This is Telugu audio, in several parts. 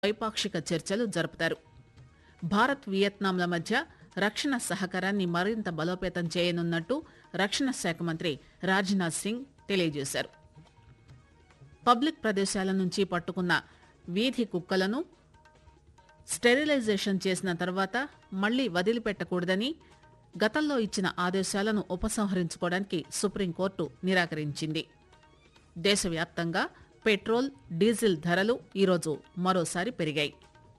ద్వైపాక్షిక చర్చలు జరుపుతారు భారత్ వియత్నాంల మధ్య రక్షణ సహకారాన్ని మరింత బలోపేతం చేయనున్నట్టు రక్షణ శాఖ మంత్రి రాజ్నాథ్ సింగ్ తెలియజేశారు పబ్లిక్ ప్రదేశాల నుంచి పట్టుకున్న వీధి కుక్కలను స్టెరిలైజేషన్ చేసిన తర్వాత మళ్లీ వదిలిపెట్టకూడదని గతంలో ఇచ్చిన ఆదేశాలను ఉపసంహరించుకోవడానికి సుప్రీంకోర్టు నిరాకరించింది దేశవ్యాప్తంగా పెట్రోల్ డీజిల్ ధరలు ఈరోజు మరోసారి పెరిగాయి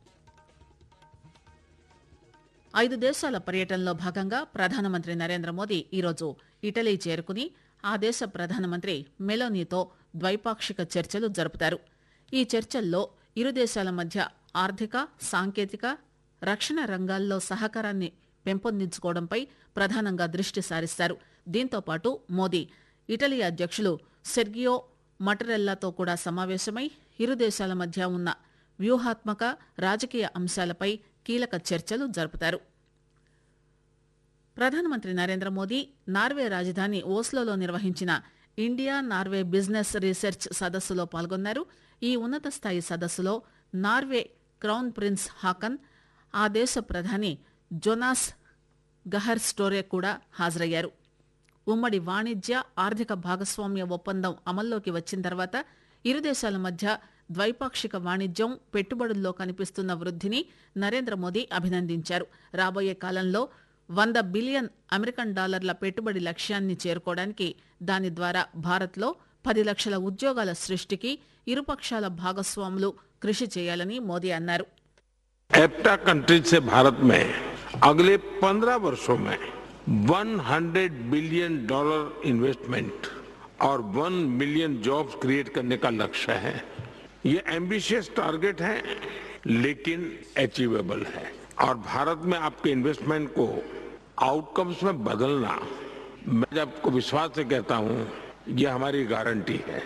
ఐదు దేశాల పర్యటనలో భాగంగా ప్రధానమంత్రి నరేంద్ర మోదీ ఈరోజు ఇటలీ చేరుకుని ఆ దేశ ప్రధానమంత్రి మెలోనీతో ద్వైపాక్షిక చర్చలు జరుపుతారు ఈ చర్చల్లో ఇరు దేశాల మధ్య ఆర్థిక సాంకేతిక రక్షణ రంగాల్లో సహకారాన్ని పెంపొందించుకోవడంపై ప్రధానంగా దృష్టి సారిస్తారు దీంతో పాటు మోదీ ఇటలీ అధ్యక్షులు సెర్గియో మటరెల్లాతో కూడా సమావేశమై ఇరు దేశాల మధ్య ఉన్న వ్యూహాత్మక రాజకీయ అంశాలపై కీలక చర్చలు జరుపుతారు ప్రధానమంత్రి నరేంద్ర మోదీ నార్వే రాజధాని ఓస్లోలో నిర్వహించిన ఇండియా నార్వే బిజినెస్ రీసెర్చ్ సదస్సులో పాల్గొన్నారు ఈ ఉన్నత స్థాయి సదస్సులో నార్వే క్రౌన్ ప్రిన్స్ హాకన్ ఆ దేశ ప్రధాని జొనాస్ గహర్ స్టోరే కూడా హాజరయ్యారు ఉమ్మడి వాణిజ్య ఆర్థిక భాగస్వామ్య ఒప్పందం అమల్లోకి వచ్చిన తర్వాత ఇరు దేశాల మధ్య ద్వైపాక్షిక వాణిజ్యం పెట్టుబడుల్లో కనిపిస్తున్న వృద్ధిని నరేంద్ర మోదీ అభినందించారు రాబోయే కాలంలో వంద బిలియన్ అమెరికన్ డాలర్ల పెట్టుబడి లక్ష్యాన్ని చేరుకోవడానికి దాని ద్వారా భారత్లో పది లక్షల ఉద్యోగాల సృష్టికి ఇరుపక్షాల భాగస్వాములు కృషి చేయాలని మోదీ అన్నారు एप्टा कंट्रीज से भारत में अगले 15 वर्षों में 100 बिलियन डॉलर इन्वेस्टमेंट और 1 मिलियन जॉब्स क्रिएट करने का लक्ष्य है ये एम्बिशियस टारगेट है लेकिन अचीवेबल है और भारत में आपके इन्वेस्टमेंट को आउटकम्स में बदलना मैं आपको विश्वास से कहता हूं ये हमारी गारंटी है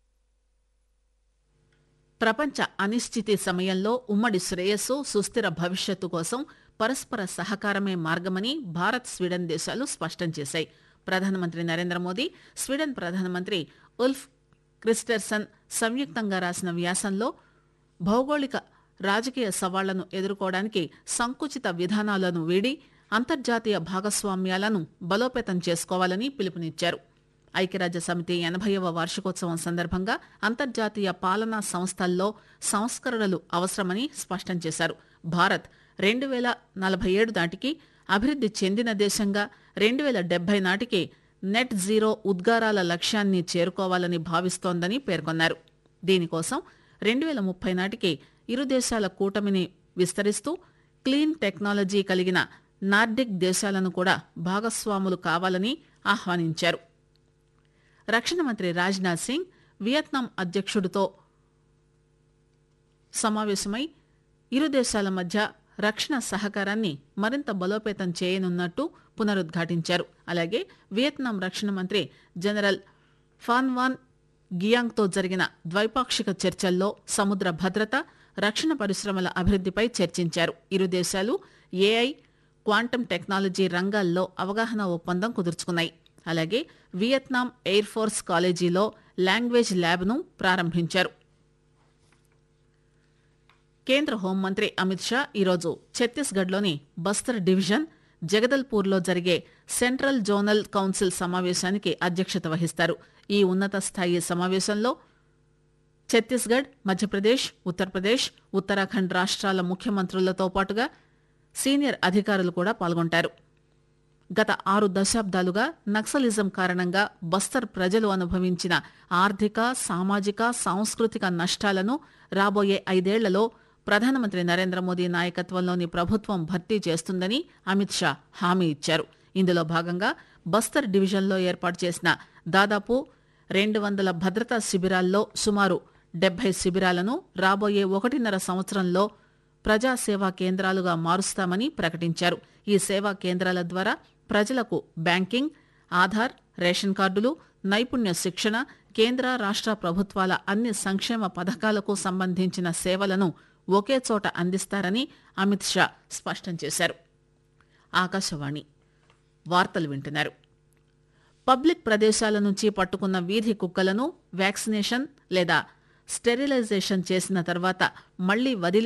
ప్రపంచ అనిశ్చితి సమయంలో ఉమ్మడి శ్రేయస్సు సుస్థిర భవిష్యత్తు కోసం పరస్పర సహకారమే మార్గమని భారత్ స్వీడన్ దేశాలు స్పష్టం చేశాయి ప్రధానమంత్రి నరేంద్ర మోదీ స్వీడన్ ప్రధానమంత్రి ఉల్ఫ్ క్రిస్టర్సన్ సంయుక్తంగా రాసిన వ్యాసంలో భౌగోళిక రాజకీయ సవాళ్లను ఎదుర్కోవడానికి సంకుచిత విధానాలను వీడి అంతర్జాతీయ భాగస్వామ్యాలను బలోపేతం చేసుకోవాలని పిలుపునిచ్చారు ఐక్యరాజ్య సమితి ఎనభైవ వార్షికోత్సవం సందర్భంగా అంతర్జాతీయ పాలనా సంస్థల్లో సంస్కరణలు అవసరమని స్పష్టం చేశారు భారత్ రెండు వేల నలభై ఏడు నాటికి అభివృద్ది చెందిన దేశంగా రెండు వేల డెబ్బై నాటికి నెట్ జీరో ఉద్గారాల లక్ష్యాన్ని చేరుకోవాలని భావిస్తోందని పేర్కొన్నారు దీనికోసం రెండు వేల ముప్పై నాటికి ఇరు దేశాల కూటమిని విస్తరిస్తూ క్లీన్ టెక్నాలజీ కలిగిన నార్డిక్ దేశాలను కూడా భాగస్వాములు కావాలని ఆహ్వానించారు రక్షణ మంత్రి రాజ్నాథ్ సింగ్ వియత్నాం అధ్యక్షుడితో సమావేశమై ఇరు దేశాల మధ్య రక్షణ సహకారాన్ని మరింత బలోపేతం చేయనున్నట్టు పునరుద్ఘాటించారు అలాగే వియత్నాం రక్షణ మంత్రి జనరల్ ఫాన్వాన్ గియాంగ్తో జరిగిన ద్వైపాక్షిక చర్చల్లో సముద్ర భద్రత రక్షణ పరిశ్రమల అభివృద్దిపై చర్చించారు ఇరు దేశాలు ఏఐ క్వాంటం టెక్నాలజీ రంగాల్లో అవగాహన ఒప్పందం కుదుర్చుకున్నాయి అలాగే వియత్నాం ఎయిర్ ఫోర్స్ కాలేజీలో లాంగ్వేజ్ ల్యాబ్ను ప్రారంభించారు కేంద్ర హోంమంత్రి అమిత్ షా ఈరోజు ఛత్తీస్గఢ్లోని బస్తర్ డివిజన్ జగదల్పూర్లో జరిగే సెంట్రల్ జోనల్ కౌన్సిల్ సమావేశానికి అధ్యక్షత వహిస్తారు ఈ ఉన్నత స్థాయి సమావేశంలో ఛత్తీస్గఢ్ మధ్యప్రదేశ్ ఉత్తరప్రదేశ్ ఉత్తరాఖండ్ రాష్ట్రాల ముఖ్యమంత్రులతో పాటుగా సీనియర్ అధికారులు కూడా పాల్గొంటారు గత ఆరు దశాబ్దాలుగా నక్సలిజం కారణంగా బస్తర్ ప్రజలు అనుభవించిన ఆర్థిక సామాజిక సాంస్కృతిక నష్టాలను రాబోయే ఐదేళ్లలో ప్రధానమంత్రి నరేంద్ర మోదీ నాయకత్వంలోని ప్రభుత్వం భర్తీ చేస్తుందని అమిత్ షా హామీ ఇచ్చారు ఇందులో భాగంగా బస్తర్ డివిజన్లో ఏర్పాటు చేసిన దాదాపు రెండు వందల భద్రతా శిబిరాల్లో సుమారు డెబ్బై శిబిరాలను రాబోయే ఒకటిన్నర సంవత్సరంలో ప్రజాసేవా కేంద్రాలుగా మారుస్తామని ప్రకటించారు ఈ సేవా కేంద్రాల ద్వారా ప్రజలకు బ్యాంకింగ్ ఆధార్ రేషన్ కార్డులు నైపుణ్య శిక్షణ కేంద్ర రాష్ట్ర ప్రభుత్వాల అన్ని సంక్షేమ పథకాలకు సంబంధించిన సేవలను ఒకే చోట అందిస్తారని అమిత్ షా స్పష్టం చేశారు ఆకాశవాణి వార్తలు వింటున్నారు పబ్లిక్ ప్రదేశాల నుంచి పట్టుకున్న వీధి కుక్కలను వ్యాక్సినేషన్ లేదా స్టెరిలైజేషన్ చేసిన తర్వాత మళ్లీ వదిలి